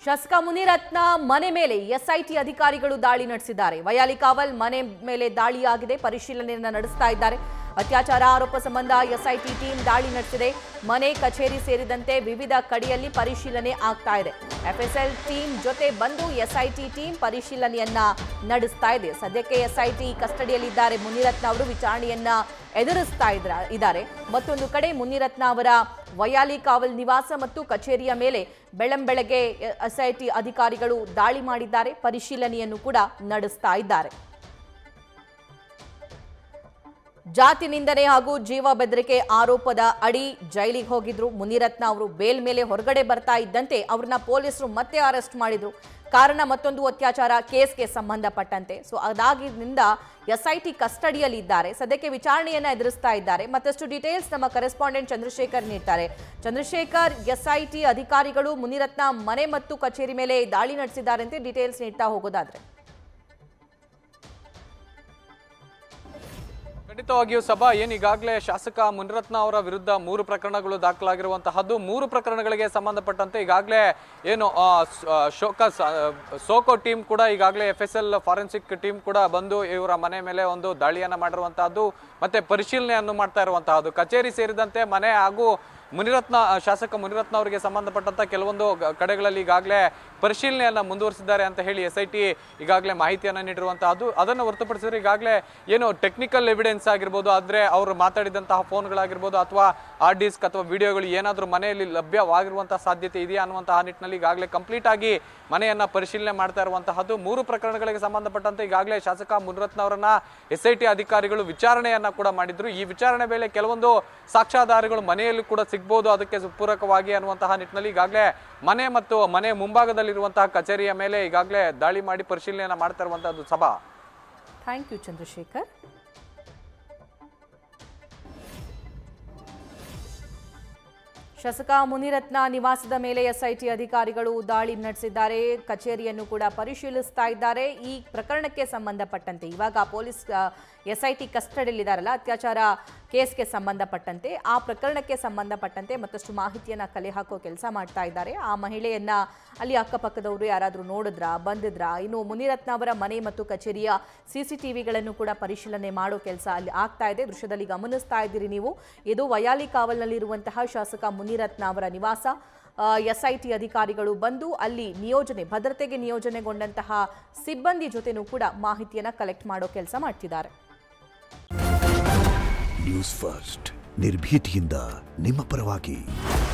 ಶಾಸಕ ಮುನಿರತ್ನ ಮನೆ ಮೇಲೆ ಎಸ್ಐಟಿ ಅಧಿಕಾರಿಗಳು ದಾಳಿ ನಡೆಸಿದ್ದಾರೆ ವಯಾಲಿ ಕಾವಲ್ ಮನೆ ಮೇಲೆ ದಾಳಿಯಾಗಿದೆ ಪರಿಶೀಲನೆಯನ್ನ ನಡೆಸ್ತಾ ಇದ್ದಾರೆ ಅತ್ಯಾಚಾರ ಆರೋಪ ಸಂಬಂಧ ಎಸ್ಐಟಿ ಟೀಮ್ ದಾಳಿ ನಡೆಸಿದೆ ಮನೆ ಕಚೇರಿ ಸೇರಿದಂತೆ ವಿವಿಧ ಕಡೆಯಲ್ಲಿ ಪರಿಶೀಲನೆ ಆಗ್ತಾ ಇದೆ ಎಫ್ಎಸ್ಎಲ್ ಟೀಮ್ ಜೊತೆ ಬಂದು ಎಸ್ಐಟಿ ಟೀಮ್ ಪರಿಶೀಲನೆಯನ್ನ ನಡೆಸ್ತಾ ಇದೆ ಸದ್ಯಕ್ಕೆ ಎಸ್ಐಟಿ ಕಸ್ಟಡಿಯಲ್ಲಿದ್ದಾರೆ ಮುನಿರತ್ನ ಅವರು ವಿಚಾರಣೆಯನ್ನ ಎದುರಿಸ್ತಾ ಇದ್ರ ಇದ್ದಾರೆ ಮತ್ತೊಂದು ಕಡೆ ಮುನಿರತ್ನ ಅವರ ವಯಾಲಿ ಕಾವಲ್ ನಿವಾಸ ಮತ್ತು ಕಚೇರಿಯ ಮೇಲೆ ಬೆಳ್ಳಂಬೆಳಗ್ಗೆ ಎಸ್ಐಟಿ ಅಧಿಕಾರಿಗಳು ದಾಳಿ ಮಾಡಿದ್ದಾರೆ ಪರಿಶೀಲನೆಯನ್ನು ಕೂಡ ನಡೆಸ್ತಾ ಇದ್ದಾರೆ ಜಾತಿ ನಿಂದನೆ ಹಾಗೂ ಜೀವ ಬೆದರಿಕೆ ಆರೋಪದ ಅಡಿ ಜೈಲಿಗೆ ಹೋಗಿದ್ರು ಮುನಿರತ್ನ ಅವರು ಬೇಲ್ ಮೇಲೆ ಹೊರಗಡೆ ಬರ್ತಾ ಇದ್ದಂತೆ ಅವ್ರನ್ನ ಪೊಲೀಸರು ಮತ್ತೆ ಅರೆಸ್ಟ್ ಮಾಡಿದ್ರು ಕಾರಣ ಮತ್ತೊಂದು ಅತ್ಯಾಚಾರ ಕೇಸ್ಗೆ ಸಂಬಂಧಪಟ್ಟಂತೆ ಸೊ ಅದಾಗಿನಿಂದ ಎಸ್ಐಟಿ ಕಸ್ಟಡಿಯಲ್ಲಿ ಇದ್ದಾರೆ ಸದ್ಯಕ್ಕೆ ವಿಚಾರಣೆಯನ್ನ ಎದುರಿಸ್ತಾ ಇದ್ದಾರೆ ಮತ್ತಷ್ಟು ಡೀಟೇಲ್ಸ್ ನಮ್ಮ ಕರೆಸ್ಪಾಂಡೆಂಟ್ ಚಂದ್ರಶೇಖರ್ ನೀಡ್ತಾರೆ ಚಂದ್ರಶೇಖರ್ ಎಸ್ಐಟಿ ಅಧಿಕಾರಿಗಳು ಮುನಿರತ್ನ ಮನೆ ಮತ್ತು ಕಚೇರಿ ಮೇಲೆ ದಾಳಿ ನಡೆಸಿದ್ದಾರಂತೆ ಡೀಟೇಲ್ಸ್ ನೀಡ್ತಾ ಹೋಗೋದಾದ್ರೆ ಖಂಡಿತವಾಗಿಯೂ ಸಭಾ ಏನ್ ಈಗಾಗಲೇ ಶಾಸಕ ಮುನಿರತ್ನ ಅವರ ವಿರುದ್ಧ ಮೂರು ಪ್ರಕರಣಗಳು ದಾಖಲಾಗಿರುವಂತಹದ್ದು ಮೂರು ಪ್ರಕರಣಗಳಿಗೆ ಸಂಬಂಧಪಟ್ಟಂತೆ ಈಗಾಗಲೇ ಏನು ಆ, ಸ್- ಆ, ಶೋಕಸ್ ಆ, ಸೋಕೋ ಟೀಮ್ ಕೂಡ ಈಗಾಗಲೇ F S L forensic team ಕೂಡ ಬಂದು ಇವರ ಮನೆ ಮೇಲೆ ಒಂದು ದಾಳಿಯನ್ನ ಮಾಡಿರುವಂತಹದ್ದು ಮತ್ತೆ ಪರಿಶೀಲನೆಯನ್ನು ಮಾಡ್ತಾ ಇರುವಂತಹದ್ದು ಕಚೇರಿ ಸೇರಿದಂತೆ ಮನೆ ಹಾಗೂ ಮುನಿರತ್ನ ಆ, ಶಾಸಕ ಮುನಿರತ್ನ ಅವರಿಗೆ ಸಂಬಂಧಪಟ್ಟಂತ ಕೆಲವೊಂದು ಗ- ಕಡೆಗಳಲ್ಲಿ ಈಗಾಗಲೇ ಪರಿಶೀಲನೆಯನ್ನ ಮುಂದುವರಿಸಿದ್ದಾರೆ ಅಂತ ಹೇಳಿ ಎಸ್ ಐ ಟಿ ಈಗಾಗಲೇ ಮಾಹಿತಿಯನ್ನ ನೀಡಿರುವಂತಹದ್ದು ಅದನ್ನು ಹೊರತುಪಡಿಸಿದ್ರೆ ಈಗಾಗಲೇ ಏನು ಟೆಕ್ನಿಕಲ್ ಎವಿಡೆನ್ಸ್ ಆಗಿರ್ಬೋದು ಆದ್ರೆ ಅವರು ಮಾತಾಡಿದಂತಹ ಫೋನ್ಗಳಾಗಿರ್ಬೋದು ಅಥವಾ ಹಾರ್ಡ್ ಡಿಸ್ಕ್ ಅಥವಾ ವಿಡಿಯೋಗಳು ಏನಾದರೂ ಮನೆಯಲ್ಲಿ ಲಭ್ಯವಾಗಿರುವಂತಹ ಸಾಧ್ಯತೆ ಇದೆಯಾ ಅನ್ನುವಂತಹ ನಿಟ್ಟಿನಲ್ಲಿ ಈಗಾಗಲೇ ಕಂಪ್ಲೀಟ್ ಆಗಿ ಮನೆಯನ್ನ ಪರಿಶೀಲನೆ ಮಾಡ್ತಾ ಇರುವಂತಹದ್ದು ಮೂರು ಪ್ರಕರಣಗಳಿಗೆ ಸಂಬಂಧಪಟ್ಟಂತೆ ಈಗಾಗಲೇ ಶಾಸಕ ಮುನಿರತ್ನ ಅವರನ್ನ ಎಸ್ ಐ ಟಿ ಅಧಿಕಾರಿಗಳು ವಿಚಾರಣೆಯನ್ನ ಕೂಡ ಮಾಡಿದ್ರು ಈ ವಿಚಾರಣೆ ವೇಳೆ ಕೆಲವೊಂದು ಸಾಕ್ಷ್ಯಾಧಾರಗಳು ಮನೆಯಲ್ಲಿ ಕೂಡ ಸಿಗ್ಬೋದು ಅದಕ್ಕೆ ಪೂರಕವಾಗಿ ಅನ್ನುವಂತಹ ನಿಟ್ಟಿನಲ್ಲಿ ಈಗಾಗಲೇ ಮನೆ ಮತ್ತು ಮನೆ ಮುಂಭಾಗದಲ್ಲಿರುವಂತಹ ಕಚೇರಿಯ ಮೇಲೆ ಈಗಾಗಲೇ ದಾಳಿ ಮಾಡಿ ಪರಿಶೀಲನೆಯನ್ನ ಮಾಡ್ತಾ ಇರುವಂತಹದ್ದು ಸಭಾ ಥ್ಯಾಂಕ್ ಯು ಚಂದ್ರಶೇಖರ್ ಶಾಸಕ ಮುನಿರತ್ನ ನಿವಾಸದ ಮೇಲೆ ಎಸ್ಐಟಿ ಅಧಿಕಾರಿಗಳು ದಾಳಿ ನಡೆಸಿದ್ದಾರೆ ಕಚೇರಿಯನ್ನು ಕೂಡ ಪರಿಶೀಲಿಸ್ತಾ ಇದ್ದಾರೆ ಈ ಪ್ರಕರಣಕ್ಕೆ ಸಂಬಂಧಪಟ್ಟಂತೆ ಇವಾಗ ಪೊಲೀಸ್ ಎಸ್ಐಟಿ ಕಸ್ಟಡಿಯಲ್ಲಿದ್ದಾರಲ್ಲ ಅತ್ಯಾಚಾರ ಕೇಸ್ಗೆ ಸಂಬಂಧಪಟ್ಟಂತೆ ಆ ಪ್ರಕರಣಕ್ಕೆ ಸಂಬಂಧಪಟ್ಟಂತೆ ಮತ್ತಷ್ಟು ಮಾಹಿತಿಯನ್ನ ಕಲೆ ಹಾಕೋ ಕೆಲಸ ಮಾಡ್ತಾ ಇದ್ದಾರೆ ಆ ಮಹಿಳೆಯನ್ನ ಅಲ್ಲಿ ಅಕ್ಕಪಕ್ಕದವರು ಯಾರಾದರೂ ನೋಡಿದ್ರಾ ಬಂದಿದ್ರಾ ಇನ್ನು ಮುನಿರತ್ನ ಅವರ ಮನೆ ಮತ್ತು ಕಚೇರಿಯ ಸಿಸಿಟಿವಿಗಳನ್ನು ಕೂಡ ಪರಿಶೀಲನೆ ಮಾಡೋ ಕೆಲಸ ಅಲ್ಲಿ ಆಗ್ತಾ ಇದೆ ದೃಶ್ಯದಲ್ಲಿ ಗಮನಿಸ್ತಾ ಇದ್ದೀರಿ ನೀವು ಇದು ವಯಾಲಿ ಕಾವಲ್ನಲ್ಲಿರುವಂತಹ ಶಾಸಕ ಮುನಿರತ್ನ ಅವರ ನಿವಾಸ ಎಸ್ಐಟಿ ಅಧಿಕಾರಿಗಳು ಬಂದು ಅಲ್ಲಿ ನಿಯೋಜನೆ ಭದ್ರತೆಗೆ ನಿಯೋಜನೆಗೊಂಡಂತಹ ಸಿಬ್ಬಂದಿ ಜೊತೆನೂ ಕೂಡ ಮಾಹಿತಿಯನ್ನ ಕಲೆಕ್ಟ್ ಮಾಡೋ ಕೆಲಸ ಮಾಡ್ತಿದ್ದಾರೆ ನ್ಯೂಸ್ ಫಸ್ಟ್ ನಿರ್ಭೀತಿಯಿಂದ ನಿಮ್ಮ ಪರವಾಗಿ